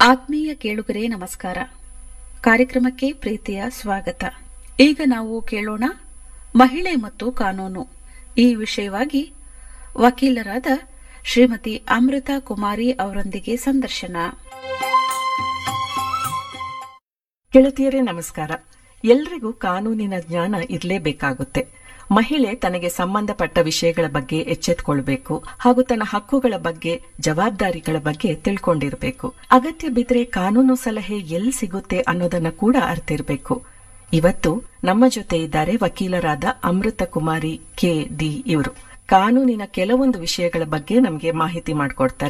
ಆತ್ಮೀಯ ಕೇಳುಗರೆ ನಮಸ್ಕಾರ ಕಾರ್ಯಕ್ರಮಕ್ಕೆ ಪ್ರೀತಿಯ ಸ್ವಾಗತ ಈಗ ನಾವು ಕೇಳೋಣ ಮಹಿಳೆ ಮತ್ತು ಕಾನೂನು ಈ ವಿಷಯವಾಗಿ ವಕೀಲರಾದ ಶ್ರೀಮತಿ ಅಮೃತ ಕುಮಾರಿ ಅವರೊಂದಿಗೆ ಸಂದರ್ಶನ ಗೆಳತಿಯರೇ ನಮಸ್ಕಾರ ಎಲ್ರಿಗೂ ಕಾನೂನಿನ ಜ್ಞಾನ ಇರಲೇಬೇಕಾಗುತ್ತೆ ಮಹಿಳೆ ತನಗೆ ಸಂಬಂಧಪಟ್ಟ ವಿಷಯಗಳ ಬಗ್ಗೆ ಎಚ್ಚೆತ್ಕೊಳ್ಬೇಕು ಹಾಗೂ ತನ್ನ ಹಕ್ಕುಗಳ ಬಗ್ಗೆ ಜವಾಬ್ದಾರಿಗಳ ಬಗ್ಗೆ ತಿಳ್ಕೊಂಡಿರ್ಬೇಕು ಅಗತ್ಯ ಬಿದ್ರೆ ಕಾನೂನು ಸಲಹೆ ಎಲ್ಲಿ ಸಿಗುತ್ತೆ ಅನ್ನೋದನ್ನ ಕೂಡ ಅರ್ತಿರ್ಬೇಕು ಇವತ್ತು ನಮ್ಮ ಜೊತೆ ಇದ್ದಾರೆ ವಕೀಲರಾದ ಅಮೃತ ಕುಮಾರಿ ಕೆ ಡಿ ಇವರು ಕಾನೂನಿನ ಕೆಲವೊಂದು ವಿಷಯಗಳ ಬಗ್ಗೆ ನಮಗೆ ಮಾಹಿತಿ ಮಾಡಿಕೊಡ್ತಾರೆ